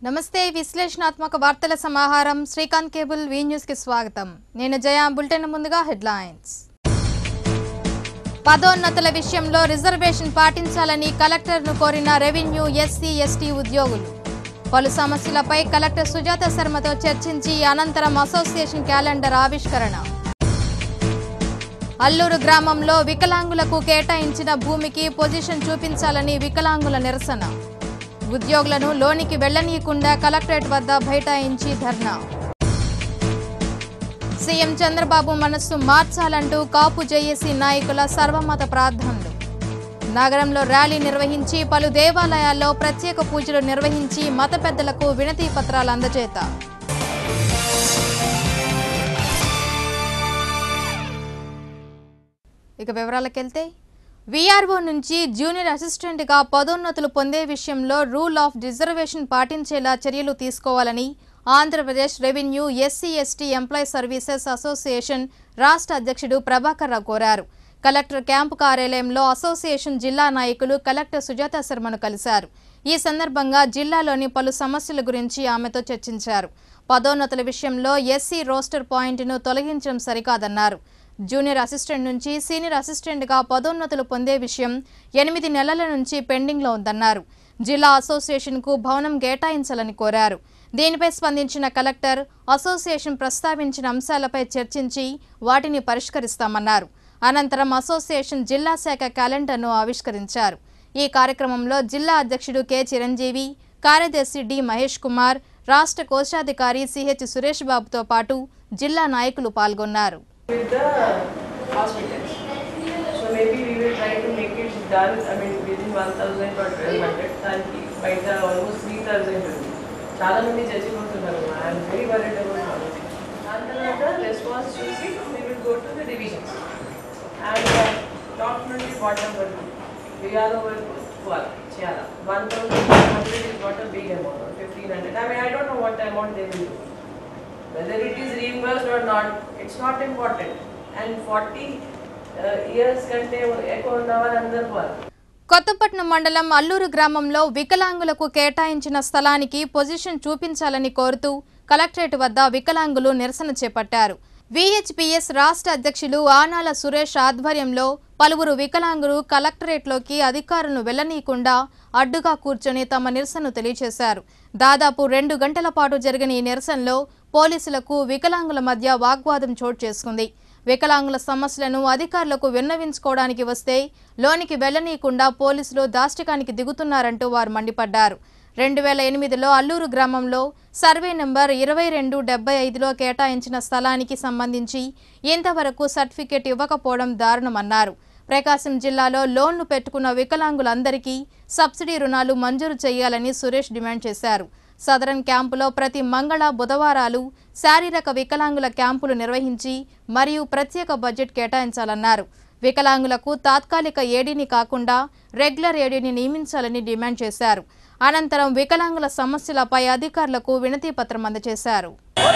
నమస్తే విశ్లేషణాత్మక వార్తల సమాహారం శ్రీకాంత్ కేబుల్ వి న్యూస్ కి స్వాగతం నేను జయ బులెటిన్ ముందుగా హెడ్లైన్స్ పదోన్నతుల విషయంలో రిజర్వేషన్ పాటించాలని కలెక్టర్ను కోరిన రెవెన్యూ ఎస్సీ ఎస్టీ ఉద్యోగులు పలు సమస్యలపై కలెక్టర్ సుజాత శర్మతో చర్చించి అనంతరం అసోసియేషన్ క్యాలెండర్ ఆవిష్కరణ అల్లూరు గ్రామంలో వికలాంగులకు కేటాయించిన భూమికి పొజిషన్ చూపించాలని వికలాంగుల నిరసన ఉద్యోగులను లోనికి వెళ్లనీయకుండా కలెక్టరేట్ వద్ద బైఠాయించి ధర్నా సీఎం చంద్రబాబు మనస్సు మార్చాలంటూ కాపు జేఏసీ నాయకుల సర్వమత ప్రార్థనలు నగరంలో ర్యాలీ నిర్వహించి పలు దేవాలయాల్లో ప్రత్యేక పూజలు నిర్వహించి మత పెద్దలకు వినతి పత్రాలు అందజేత ఇక వివరాలకెళ్తే వీఆర్ఓ నుంచి జూనియర్ అసిస్టెంట్గా పదోన్నతులు పొందే విషయంలో రూల్ ఆఫ్ రిజర్వేషన్ పాటించేలా చర్యలు తీసుకోవాలని Andhra Pradesh revenue SC ST employ services association రాష్ట్ర అధ్యక్షుడు ప్రభాకర్ రావు కోరారు కలెక్టర్ క్యాంపు కార్యాలయంలో అసోసియేషన్ జిల్లా నాయకులు కలెక్టర్ సుజాత శర్మను కలిశారు ఈ సందర్భంగా జిల్లాలోని పలు సమస్యల గురించి ఆమెతో చర్చించారు పదోన్నతుల విషయంలో ఎస్సీ రోస్టర్ పాయింట్ను తొలగించడం సరికాదన్నారు జూనియర్ అసిస్టెంట్ నుంచి సీనియర్ అసిస్టెంట్గా పదోన్నతులు పొందే విషయం ఎనిమిది నెలల నుంచి పెండింగ్లో ఉందన్నారు జిల్లా అసోసియేషన్కు భవనం కేటాయించాలని కోరారు దీనిపై స్పందించిన కలెక్టర్ అసోసియేషన్ ప్రస్తావించిన అంశాలపై చర్చించి వాటిని పరిష్కరిస్తామన్నారు అనంతరం అసోసియేషన్ జిల్లా శాఖ క్యాలెండర్ను ఆవిష్కరించారు ఈ కార్యక్రమంలో జిల్లా అధ్యక్షుడు కె చిరంజీవి కార్యదర్శి డి మహేష్ కుమార్ రాష్ట్ర కోశాధికారి సిహెచ్ సురేష్ బాబుతో పాటు జిల్లా నాయకులు పాల్గొన్నారు with the hospitals. So maybe we will try to make it done, I mean within 1000 or 1200, దానికి బయట ఆల్మోస్ట్ త్రీ థౌసండ్ ఉంది చాలా మంది చచ్చిపోతున్నారు ఐఎమ్ వెరీ వరీడ్ అబౌట్ దాని తర్వాత రెస్పాన్స్ చూసి we will go to the divisions and top నుండి బాటమ్ వరకు విఆర్ఓ వరకు పోవాలి చేయాలి one thousand hundred is what a big amount fifteen hundred I mean I don't know what amount they will do whether it is reimbursed or not, it's not important. And 40 uh, years కంటే ఎక్కువ ఉన్న వాళ్ళందరూ వాళ్ళు కొత్తపట్నం మండలం అల్లూరు గ్రామంలో వికలాంగులకు కేటాయించిన స్థలానికి పొజిషన్ చూపించాలని కోరుతూ కలెక్టరేట్ వద్ద వికలాంగులు నిరసన చేపట్టారు విహెచ్పిఎస్ రాష్ట్ర అధ్యక్షులు ఆనాల సురేష్ ఆధ్వర్యంలో పలువురు వికలాంగులు కలెక్టరేట్లోకి అధికారులను వెళ్లనీయకుండా అడ్డుగా కూర్చొని తమ నిరసనను తెలియజేశారు దాదాపు రెండు గంటల పాటు జరిగిన ఈ నిరసనలో పోలీసులకు వికలాంగుల మధ్య వాగ్వాదం చోటు చేసుకుంది వికలాంగుల సమస్యలను అధికారులకు విన్నవించుకోవడానికి వస్తే లోనికి వెళ్లనీయకుండా పోలీసులు దాష్టికానికి దిగుతున్నారంటూ వారు మండిపడ్డారు రెండు వేల ఎనిమిదిలో అల్లూరు గ్రామంలో సర్వే నెంబర్ ఇరవై రెండు డెబ్బై ఐదులో కేటాయించిన స్థలానికి సంబంధించి ఇంతవరకు సర్టిఫికేట్ ఇవ్వకపోవడం దారుణమన్నారు ప్రకాశం జిల్లాలో లోన్లు పెట్టుకున్న వికలాంగులందరికీ సబ్సిడీ రుణాలు మంజూరు చేయాలని సురేష్ డిమాండ్ చేశారు సదరన్ క్యాంపులో ప్రతి మంగళ బుధవారాలు శారీరక వికలాంగుల క్యాంపులు నిర్వహించి మరియు ప్రత్యేక బడ్జెట్ కేటాయించాలన్నారు వికలాంగులకు తాత్కాలిక ఏడీని కాకుండా రెగ్యులర్ ఏడీని నియమించాలని డిమాండ్ చేశారు అనంతరం వికలాంగుల సమస్యలపై అధికారులకు వినతి పత్రం అందజేశారు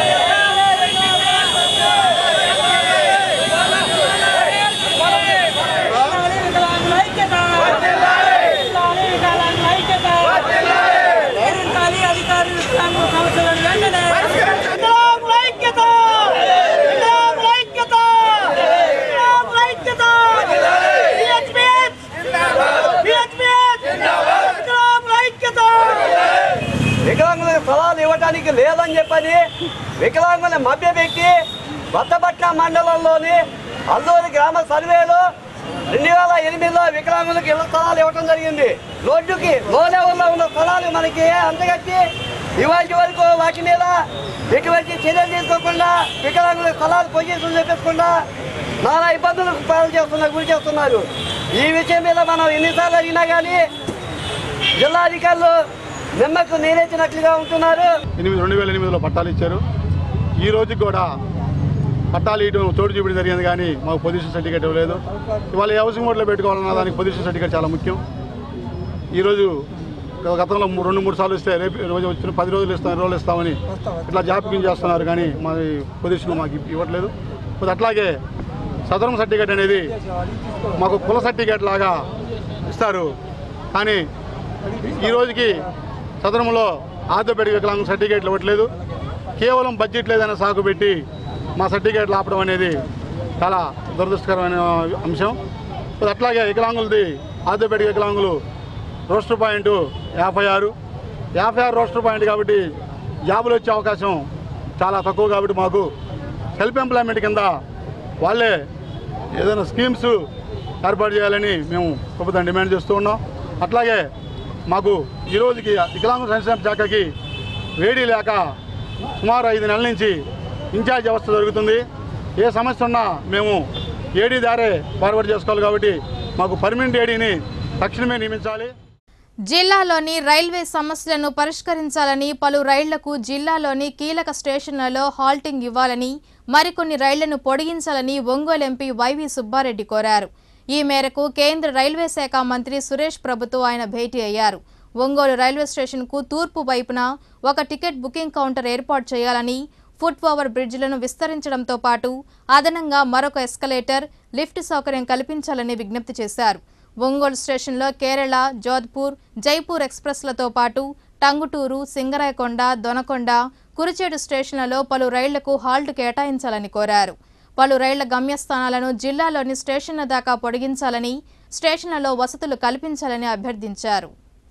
వికలాంగులకు స్థలాలు ఇవ్వడానికి లేదని చెప్పని వికలాంగుల మభ్య వ్యక్తి కొత్తపట్నం మండలంలోని అల్లూరి గ్రామ సర్వేలో రెండు వేల ఎనిమిదిలో వికలాంగులకు ఇళ్ల స్థలాలు ఇవ్వడం జరిగింది రోడ్డుకి లో లెవెల్లో ఉన్న స్థలాలు మనకి అంతగట్టి ఇవాటి వరకు వాటి మీద ఎటువంటి చర్యలు తీసుకోకుండా వికలాంగుల స్థలాలు పొజిషన్ చూపించకుండా నానా ఇబ్బందులకు పాలు చేస్తున్నారు గురి చేస్తున్నారు ఈ విషయం మీద మనం ఎన్నిసార్లు అడిగినా కానీ జిల్లాధికారులు నిమ్మకు నీరెత్తినట్లుగా ఉంటున్నారు ఎనిమిది రెండు వేల ఎనిమిదిలో పట్టాలు ఇచ్చారు ఈ రోజుకి కూడా పట్టాలు ఇవ్వడం చోటు చూపించడం జరిగింది కానీ మాకు పొజిషన్ సర్టిఫికేట్ ఇవ్వలేదు ఇవాళ ఈ హౌసింగ్ బోర్డులో పెట్టుకోవాలన్న దానికి పొజిషన్ సర్టిఫికేట్ చాలా ముఖ్యం ఈరోజు గతంలో మూ- రెండు మూడు సార్లు ఇస్తే రేపు రోజు వచ్చిన పది రోజులు ఇస్తాం ఇరవై రోజులు ఇస్తామని ఇట్లా జాపికం చేస్తున్నారు కానీ మా పొజిషన్ మాకు ఇవ్వట్లేదు మరి అట్లాగే సదరం సర్టిఫికేట్ అనేది మాకు కుల సర్టిఫికేట్ లాగా ఇస్తారు కానీ ఈ రోజుకి సదరంలో ఆర్థోపెడిక్ వికలాంగ సర్టిఫికేట్లు ఇవ్వట్లేదు కేవలం బడ్జెట్ లేదన్న సాకు పెట్టి మా సర్టిఫికేట్లు ఆపడం అనేది చాలా దురదృష్టకరమైన అంశం ఇప్పుడు అట్లాగే వికలాంగులది ఆర్థోపెడిక్ వికలాంగులు రోస్టర్ పాయింట్ యాభై ఆరు యాభై ఆరు రోస్టర్ పాయింట్ కాబట్టి జాబులు వచ్చే అవకాశం చాలా తక్కువ కాబట్టి మాకు సెల్ఫ్ ఎంప్లాయ్మెంట్ కింద వాళ్ళే ఏదైనా స్కీమ్స్ ఏర్పాటు చేయాలని మేము ప్రభుత్వం డిమాండ్ చేస్తూ ఉన్నాం అట్లాగే మాకు ఈ రోజుకి వికలాంగ సంక్షేమ శాఖకి వేడి లేక సుమారు ఐదు నెలల నుంచి ఇన్ఛార్జ్ వ్యవస్థ జరుగుతుంది ఏ సమస్య ఉన్నా మేము ఏడీ దారే ఫార్వర్డ్ చేసుకోవాలి కాబట్టి మాకు పర్మనెంట్ ఏడీని తక్షణమే నియమించాలి జిల్లాలోని రైల్వే సమస్యలను పరిష్కరించాలని పలు రైళ్లకు జిల్లాలోని కీలక స్టేషన్లలో హాల్టింగ్ ఇవ్వాలని మరికొన్ని రైళ్లను పొడిగించాలని ఒంగోలు ఎంపీ వైవి సుబ్బారెడ్డి కోరారు ఈ మేరకు కేంద్ర రైల్వే శాఖ మంత్రి సురేష్ ప్రభుతో ఆయన భేటీ అయ్యారు ఒంగోలు రైల్వే స్టేషన్కు తూర్పు వైపున ఒక టికెట్ బుకింగ్ కౌంటర్ ఏర్పాటు చేయాలని ఫుట్ ఓవర్ బ్రిడ్జిలను విస్తరించడంతో పాటు అదనంగా మరొక ఎస్కలేటర్ లిఫ్ట్ సౌకర్యం కల్పించాలని విజ్ఞప్తి చేశారు ఒంగోలు స్టేషన్లో కేరళ జోధ్పూర్ జైపూర్ ఎక్స్ప్రెస్లతో పాటు టంగుటూరు సింగరాయకొండ దొనకొండ కురిచేడు స్టేషన్లలో పలు రైళ్లకు హాల్ట్ కేటాయించాలని కోరారు పలు రైళ్ల గమ్యస్థానాలను జిల్లాలోని స్టేషన్ల దాకా పొడిగించాలని స్టేషన్లలో వసతులు కల్పించాలని అభ్యర్థించారు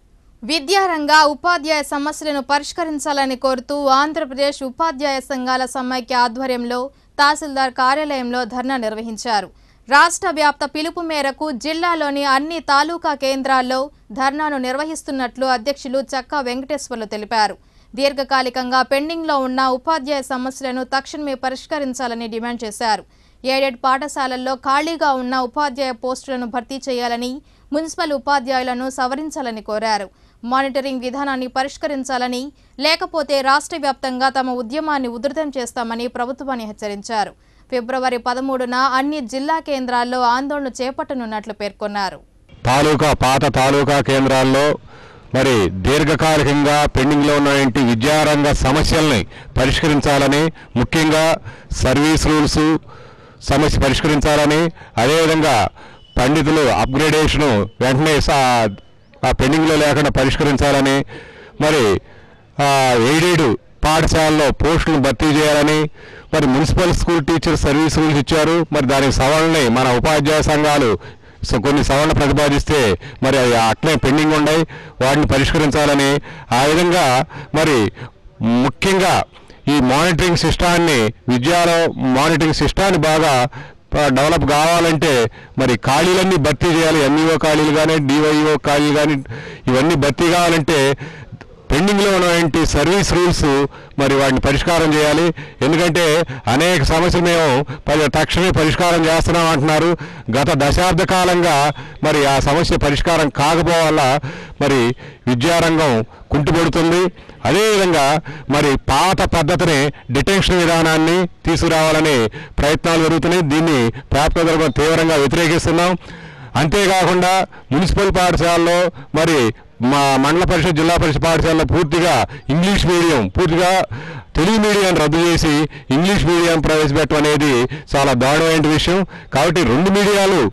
విద్యారంగ ఉపాధ్యాయ సమస్యలను పరిష్కరించాలని కోరుతూ ఆంధ్రప్రదేశ్ ఉపాధ్యాయ సంఘాల సమైక్య ఆధ్వర్యంలో తహసీల్దార్ కార్యాలయంలో ధర్నా నిర్వహించారు రాష్ట్ర వ్యాప్త పిలుపు మేరకు జిల్లాలోని అన్ని తాలూకా కేంద్రాల్లో ధర్నాను నిర్వహిస్తున్నట్లు అధ్యక్షులు చక్కా వెంకటేశ్వర్లు తెలిపారు దీర్ఘకాలికంగా పెండింగ్లో ఉన్న ఉపాధ్యాయ సమస్యలను తక్షణమే పరిష్కరించాలని డిమాండ్ చేశారు ఏడెడ్ పాఠశాలల్లో ఖాళీగా ఉన్న ఉపాధ్యాయ పోస్టులను భర్తీ చేయాలని మున్సిపల్ ఉపాధ్యాయులను సవరించాలని కోరారు మానిటరింగ్ విధానాన్ని పరిష్కరించాలని లేకపోతే రాష్ట్ర వ్యాప్తంగా తమ ఉద్యమాన్ని ఉధృతం చేస్తామని ప్రభుత్వాన్ని హెచ్చరించారు ఫిబ్రవరి పదమూడున అన్ని జిల్లా కేంద్రాల్లో ఆందోళన చేపట్టనున్నట్లు పేర్కొన్నారు తాలూకా పాత తాలూకా కేంద్రాల్లో మరి దీర్ఘకాలికంగా పెండింగ్లో ఉన్నటువంటి విద్యారంగ సమస్యల్ని పరిష్కరించాలని ముఖ్యంగా సర్వీస్ రూల్స్ సమస్య పరిష్కరించాలని అదేవిధంగా పండితులు అప్గ్రేడేషను వెంటనే సా- ఆ పెండింగ్లో లేకుండా పరిష్కరించాలని మరి ఆ, ఎయిడెడ్ పాఠశాలలో పోస్టులను భర్తీ చేయాలని మరి municipal school teacher service rules ఇచ్చారు మరి దానికి సవరణని మన ఉపాధ్యాయ సంఘాలు సో కొన్ని సవరణ ప్రతిపాదిస్తే మరి అవి అట్లే పెండింగ్ ఉన్నాయి వాటిని పరిష్కరించాలని ఆ విధంగా మరి ముఖ్యంగా ఈ మానిటరింగ్ సిస్టాన్ని విద్యాలో మానిటరింగ్ సిస్టాన్ని బాగా ఆ, డెవలప్ కావాలంటే మరి ఖాళీలన్నీ భర్తీ చేయాలి ఎంఈఓ ఖాళీలు కానీ డివైఓ ఖాళీలు కానీ ఇవన్నీ భర్తీ కావాలంటే పెండింగ్లో ఉన్నటువంటి సర్వీస్ రూల్స్ మరి వాటిని పరిష్కారం చేయాలి ఎందుకంటే అనేక సమస్యలు మేము పరి తక్షణమే పరిష్కారం చేస్తున్నాం అంటున్నారు గత దశాబ్ద కాలంగా మరి ఆ సమస్య పరిష్కారం కాకపోవల్ల మరి విద్యారంగం కుంటుపడుతుంది అదేవిధంగా మరి పాత పద్ధతిని డిటెన్షన్ విధానాన్ని తీసుకురావాలని ప్రయత్నాలు జరుగుతున్నాయి దీన్ని ప్రాప్తదర్భ తీవ్రంగా వ్యతిరేకిస్తున్నాం అంతేకాకుండా మున్సిపల్ పాఠశాలలో మరి మా మండల పరిషత్ జిల్లా పరిషత్ పాఠశాలలో పూర్తిగా ఇంగ్లీష్ మీడియం పూర్తిగా తెలుగు మీడియం రద్దు చేసి ఇంగ్లీష్ మీడియం ప్రవేశపెట్టడం అనేది చాలా దారుణమైన విషయం కాబట్టి రెండు మీడియాలు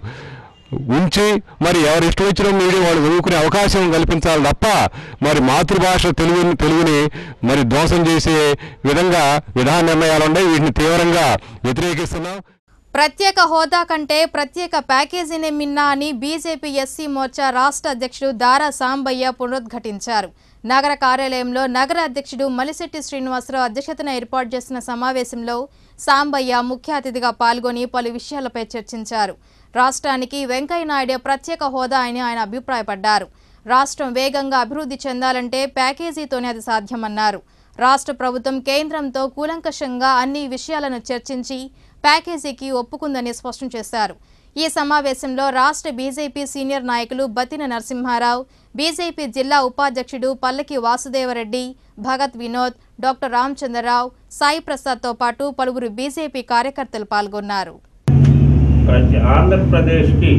ఉంచి మరి ఎవరు ఇష్టం వచ్చిన మీడియం వాళ్ళు చదువుకునే అవకాశం కల్పించాలి తప్ప మరి మాతృభాష తెలుగుని తెలుగుని మరి ధ్వంసం చేసే విధంగా విధాన నిర్ణయాలు ఉన్నాయి వీటిని తీవ్రంగా వ్యతిరేకిస్తున్నాం ప్రత్యేక హోదా కంటే ప్రత్యేక ప్యాకేజీనే మిన్నా అని బీజేపీ ఎస్సీ మోర్చా రాష్ట్ర అధ్యక్షుడు దారా సాంబయ్య పునరుద్ఘాటించారు నగర కార్యాలయంలో నగర అధ్యక్షుడు మలిశెట్టి శ్రీనివాసరావు అధ్యక్షతన ఏర్పాటు చేసిన సమావేశంలో సాంబయ్య ముఖ్య అతిథిగా పాల్గొని పలు విషయాలపై చర్చించారు రాష్ట్రానికి వెంకయ్యనాయుడు ప్రత్యేక హోదా అని ఆయన అభిప్రాయపడ్డారు రాష్ట్రం వేగంగా అభివృద్ధి చెందాలంటే ప్యాకేజీతోనే అది సాధ్యమన్నారు రాష్ట్ర ప్రభుత్వం కేంద్రంతో కూలంకషంగా అన్ని విషయాలను చర్చించి ప్యాకేజీకి ఒప్పుకుందని స్పష్టం చేశారు ఈ సమావేశంలో రాష్ట్ర బీజేపీ సీనియర్ నాయకులు బతిన నరసింహారావు బీజేపీ జిల్లా ఉపాధ్యక్షుడు పల్లకి వాసుదేవరెడ్డి భగత్ వినోద్ డాక్టర్ రామచంద్రరావు సాయి ప్రసాద్తో పాటు పలువురు బీజేపీ కార్యకర్తలు పాల్గొన్నారు ప్రతి ఆంధ్రప్రదేశ్కి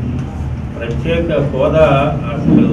ప్రత్యేక హోదా అసలు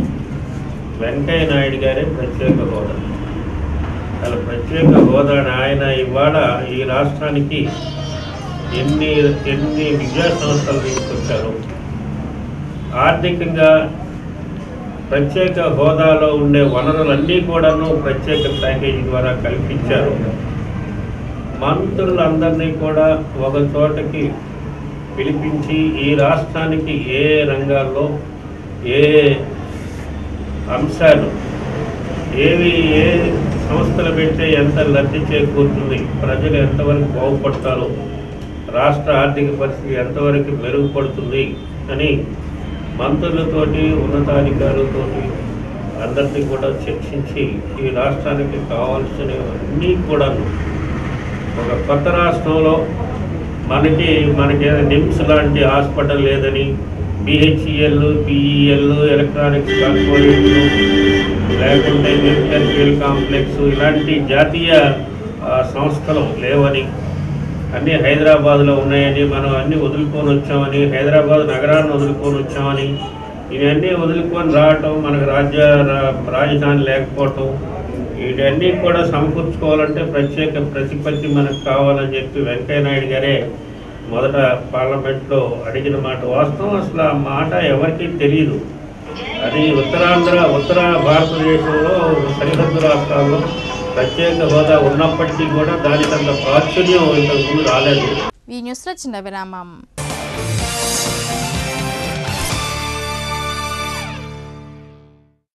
వెంకయ్య నాయుడు గారే ప్రత్యేక హోదా అసలు ప్రత్యేక హోదా ఆయన ఇవాళ ఈ రాష్ట్రానికి ఎన్ని ఎన్ని విద్యా సంస్థలు తీసుకొచ్చారు ఆర్థికంగా ప్రత్యేక హోదాలో ఉండే వనరులన్నీ కూడాను ప్రత్యేక ప్యాకేజీ ద్వారా కల్పించారు మంత్రులందరినీ కూడా ఒక చోటకి పిలిపించి ఈ రాష్ట్రానికి ఏ రంగాల్లో ఏ అంశాలు ఏవి ఏ సంస్థలు పెడితే ఎంత లబ్ధి చేకూరుతుంది ప్రజలు ఎంతవరకు బాగుపడతారు రాష్ట్ర ఆర్థిక పరిస్థితి ఎంతవరకు మెరుగుపడుతుంది అని మంత్రులతోటి ఉన్నతాధికారులతోటి అందరినీ కూడా చర్చించి ఈ రాష్ట్రానికి కావాల్సినవన్నీ కూడా ఒక కొత్త రాష్ట్రంలో మనకి మనకి నిమ్స్ లాంటి హాస్పిటల్ లేదని బిహెచ్ఈఎల్ పిఈఎల్ ఎలక్ట్రానిక్స్ కార్పొరేషన్ లేకుంటే న్యూక్లియర్ ఫ్యూల్ కాంప్లెక్స్ ఇలాంటి జాతీయ ఆ, సంస్థలు లేవని అన్నీ హైదరాబాద్లో ఉన్నాయని మనం అన్నీ వదులుకొని వచ్చామని హైదరాబాద్ నగరాన్ని వదులుకొని వచ్చామని ఇవన్నీ వదులుకొని రావటం మనకు రాజ్య రా- రాజధాని లేకపోవటం వీటన్నీ కూడా సమకూర్చుకోవాలంటే ప్రత్యేక ప్రతిపత్తి మనకు కావాలని చెప్పి వెంకయ్య నాయుడు గారే మొదట పార్లమెంట్లో అడిగిన మాట వాస్తవం అసలు ఆ మాట ఎవరికీ తెలియదు అది ఉత్తరాంధ్ర ఉత్తర భారతదేశంలో సరిహద్దు రాష్ట్రాల్లో ప్రత్యేక హోదా ఉన్నప్పటికీ కూడా దానికంత ప్రాచుర్యం ఇంతకు ముందు రాలేదు ఈ న్యూస్లో చిన్న విరామం